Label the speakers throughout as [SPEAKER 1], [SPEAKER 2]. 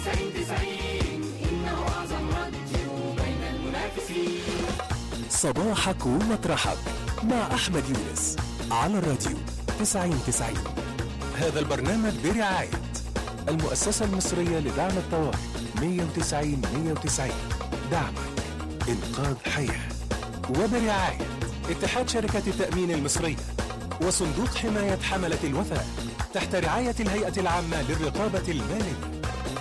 [SPEAKER 1] تسعين تسعين إنه أعظم راديو بين المنافسين
[SPEAKER 2] صباحك ومطرحك مع أحمد يونس على الراديو 90 90 هذا البرنامج برعاية المؤسسة المصرية لدعم الطوارئ 190 190 دعمك إنقاذ حياة وبرعاية اتحاد شركات التأمين المصرية وصندوق حماية حملة الوفاء تحت رعاية الهيئة العامة للرقابة المالية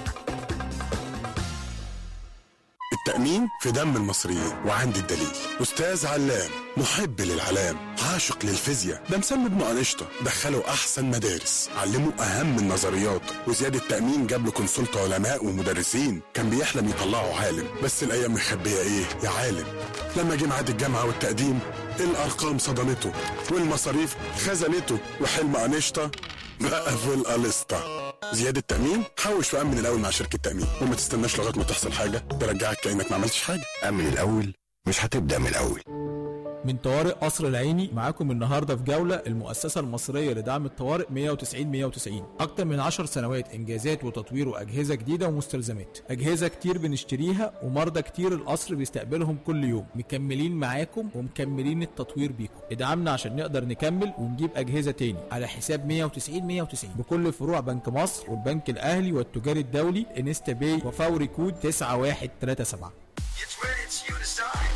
[SPEAKER 3] التأمين في دم المصريين وعندي الدليل أستاذ علام محب للعلام عاشق للفيزياء ده مسمي ابنه أنشطة دخله أحسن مدارس علمه أهم النظريات وزياد التأمين جاب له كونسلت علماء ومدرسين كان بيحلم يطلعه عالم بس الأيام مخبية إيه يا عالم لما جه ميعاد الجامعة والتقديم الأرقام صدمته والمصاريف خزنته وحلم أنشطة بقى في القلسطة زيادة تأمين حوش وأمن الأول مع شركة تأمين وما تستناش لغاية ما تحصل حاجة ترجعك كأنك ما عملتش حاجة
[SPEAKER 4] أمن الأول مش هتبدأ من الأول
[SPEAKER 5] من طوارئ قصر العيني معاكم النهارده في جوله المؤسسه المصريه لدعم الطوارئ 190 190 اكتر من 10 سنوات انجازات وتطوير واجهزه جديده ومستلزمات اجهزه كتير بنشتريها ومرضى كتير القصر بيستقبلهم كل يوم مكملين معاكم ومكملين التطوير بيكم ادعمنا عشان نقدر نكمل ونجيب اجهزه تاني على حساب 190 190 بكل فروع بنك مصر والبنك الاهلي والتجاري الدولي انستا باي وفوري كود 9137
[SPEAKER 6] It's ready, it's you to start.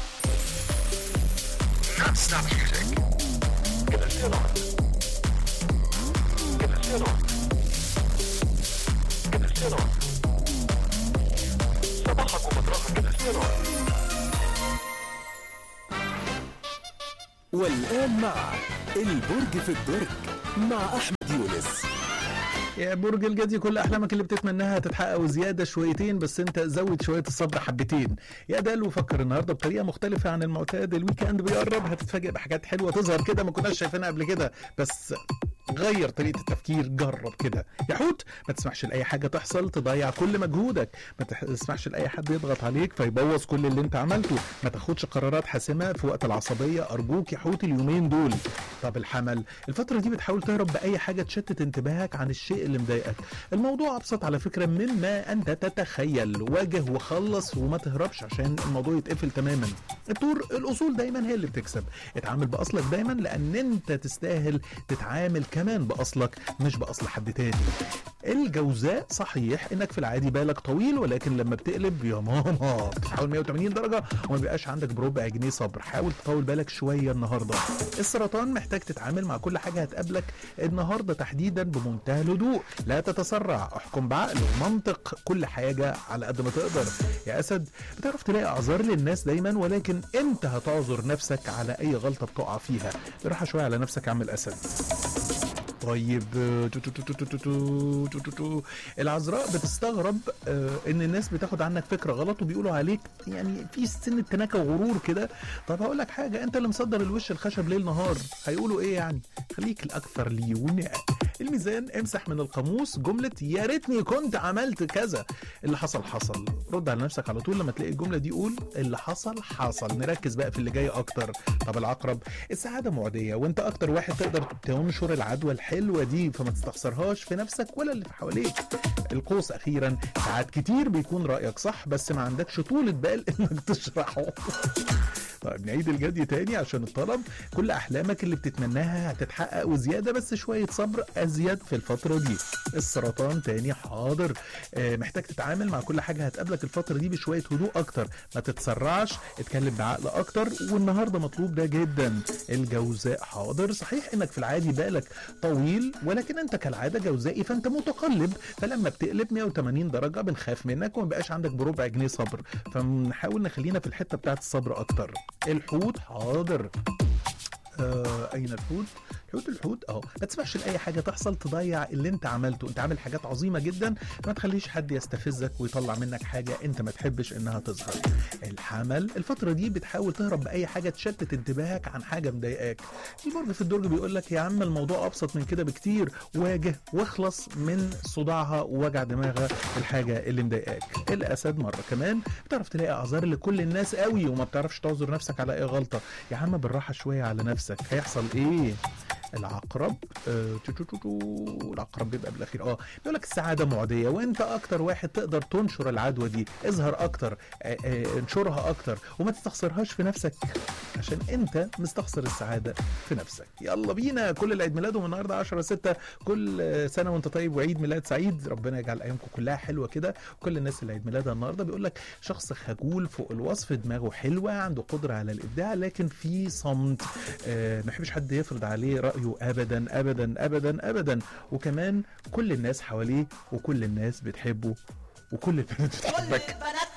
[SPEAKER 6] Non-stop music. Get a shit on. Get a shit on. Get a shit on. صباحك ومطرحك get a shit on.
[SPEAKER 2] والآن مع البرج في الدرج مع أحمد يونس
[SPEAKER 7] يا برج الجدي كل احلامك اللي بتتمناها تتحقق وزياده شويتين بس انت زود شويه الصبر حبتين يا ده اللي فكر النهارده بطريقه مختلفه عن المعتاد الويك اند بيقرب هتتفاجئ بحاجات حلوه تظهر كده ما كناش شايفينها قبل كده بس غير طريقه التفكير جرب كده يا حوت ما تسمحش لاي حاجه تحصل تضيع كل مجهودك ما تسمحش لاي حد يضغط عليك فيبوظ كل اللي انت عملته ما تاخدش قرارات حاسمه في وقت العصبيه ارجوك يا حوت اليومين دول طب الحمل الفتره دي بتحاول تهرب باي حاجه تشتت انتباهك عن الشيء اللي مضايقك الموضوع ابسط على فكره مما انت تتخيل واجه وخلص وما تهربش عشان الموضوع يتقفل تماما الطور الاصول دايما هي اللي بتكسب اتعامل باصلك دايما لان انت تستاهل تتعامل كمان باصلك مش باصل حد تاني الجوزاء صحيح انك في العادي بالك طويل ولكن لما بتقلب يا ماما بتحاول 180 درجه وما بيبقاش عندك بربع جنيه صبر حاول تطول بالك شويه النهارده السرطان محتاج تتعامل مع كل حاجه هتقابلك النهارده تحديدا بمنتهى الهدوء لا تتسرع احكم بعقل ومنطق كل حاجه على قد ما تقدر يا اسد بتعرف تلاقي اعذار للناس دايما ولكن انت هتعذر نفسك على اي غلطه بتقع فيها براحه شويه على نفسك يا عم الاسد طيب تو تو تو تو تو تو تو تو تو. العذراء بتستغرب آه، ان الناس بتاخد عنك فكره غلط وبيقولوا عليك يعني في سن تناكه وغرور كده طب هقول لك حاجه انت اللي مصدر الوش الخشب ليل نهار هيقولوا ايه يعني خليك الاكثر ليونه الميزان امسح من القاموس جمله يا ريتني كنت عملت كذا اللي حصل حصل رد على نفسك على طول لما تلاقي الجمله دي قول اللي حصل حصل نركز بقى في اللي جاي اكتر طب العقرب السعاده معديه وانت اكتر واحد تقدر تنشر العدوى الحلوه دي فما تستخسرهاش في نفسك ولا اللي في حواليك القوس اخيرا ساعات كتير بيكون رايك صح بس ما عندكش طولة بال انك تشرحه طيب نعيد الجدي تاني عشان الطلب كل احلامك اللي بتتمناها هتتحقق وزياده بس شويه صبر ازيد في الفتره دي السرطان تاني حاضر آه محتاج تتعامل مع كل حاجه هتقابلك الفتره دي بشويه هدوء اكتر ما تتسرعش اتكلم بعقل اكتر والنهارده مطلوب ده جدا الجوزاء حاضر صحيح انك في العادي بالك طويل ولكن انت كالعاده جوزائي فانت متقلب فلما بتقلب 180 درجه بنخاف منك وما بقاش عندك بربع جنيه صبر فنحاول نخلينا في الحته بتاعت الصبر اكتر الحوت حاضر آه اين الحوت الحوت الحوت اهو ما تسمحش لاي حاجه تحصل تضيع اللي انت عملته انت عامل حاجات عظيمه جدا ما تخليش حد يستفزك ويطلع منك حاجه انت ما تحبش انها تظهر الحمل الفتره دي بتحاول تهرب باي حاجه تشتت انتباهك عن حاجه مضايقاك البرج في الدرج بيقول لك يا عم الموضوع ابسط من كده بكتير واجه واخلص من صداعها ووجع دماغها الحاجه اللي مضايقاك الاسد مره كمان بتعرف تلاقي اعذار لكل الناس قوي وما بتعرفش تعذر نفسك على اي غلطه يا عم بالراحه شويه على نفسك هيحصل ايه العقرب آه، تو- تو- تو- تو، العقرب بيبقى بالاخير اه بيقول لك السعاده معديه وانت اكتر واحد تقدر تنشر العدوى دي اظهر اكتر آه، آه، انشرها اكتر وما تستخسرهاش في نفسك عشان انت مستخسر السعاده في نفسك يلا بينا كل اللي عيد ميلادهم النهارده 10 6 كل آه، سنه وانت طيب وعيد ميلاد سعيد ربنا يجعل ايامكم كلها حلوه كده كل الناس اللي عيد ميلادها النهارده بيقول لك شخص خجول فوق الوصف دماغه حلوه عنده قدره على الابداع لكن في صمت آه، ما يحبش حد يفرض عليه رايه ابدا ابدا ابدا ابدا وكمان كل الناس حواليه وكل الناس بتحبه وكل البنات
[SPEAKER 8] كل
[SPEAKER 7] بتحبك
[SPEAKER 8] البنات